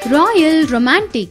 Royal Romantic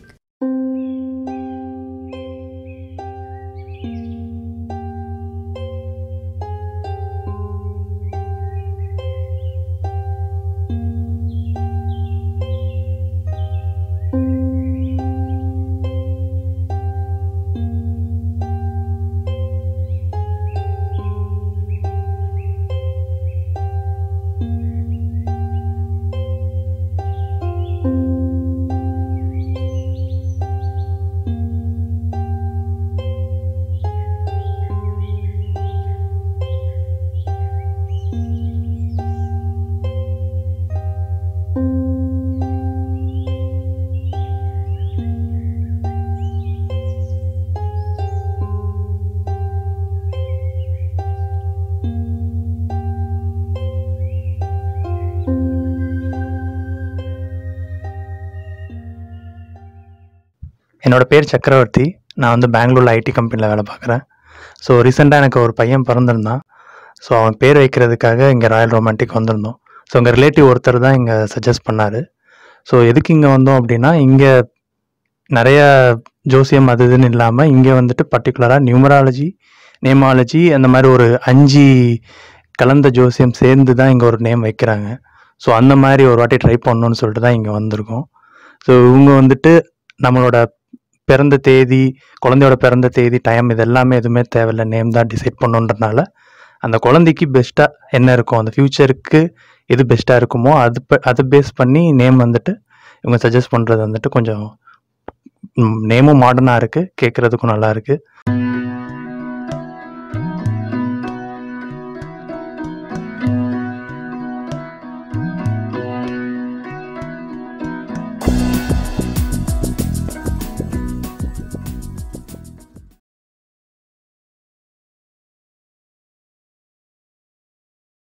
என்னோட பேர் சக்கரவர்த்தி நான் வந்து பெங்களூரில் ஐடி கம்பெனியில் வேலை பார்க்குறேன் ஸோ ரீசெண்டாக எனக்கு ஒரு பையன் பிறந்திருந்தான் ஸோ அவன் பேர் வைக்கிறதுக்காக இங்கே ராயல் ரொமான்டிக் வந்திருந்தோம் ஸோ எங்கள் ரிலேட்டிவ் ஒருத்தர் தான் இங்கே சஜஸ்ட் பண்ணார் ஸோ எதுக்கு இங்கே வந்தோம் அப்படின்னா இங்கே நிறைய ஜோசியம் அது இதுன்னு இல்லாமல் இங்கே வந்துட்டு பர்டிகுலராக நியூமராலஜி நேமாலஜி அந்த மாதிரி ஒரு அஞ்சு கலந்த ஜோசியம் சேர்ந்து தான் இங்கே ஒரு நேம் வைக்கிறாங்க ஸோ அந்த மாதிரி ஒரு வாட்டி ட்ரை பண்ணணும்னு சொல்லிட்டு தான் இங்கே வந்திருக்கோம் ஸோ இவங்க வந்துட்டு நம்மளோட பிறந்த தேதி குழந்தையோட பிறந்த தேதி டைம் இது எல்லாமே எதுவுமே தேவையில்ல நேம் தான் டிசைட் பண்ணுன்றனால அந்த குழந்தைக்கு பெஸ்ட்டாக என்ன இருக்கும் அந்த ஃப்யூச்சருக்கு எது பெஸ்ட்டாக இருக்குமோ அது ப- அதை பேஸ் பண்ணி நேம் வந்துட்டு இவங்க சஜஸ்ட் பண்ணுறது வந்துட்டு கொஞ்சம் நேமும் மாடர்னாக இருக்குது கேட்குறதுக்கும் நல்லா இருக்குது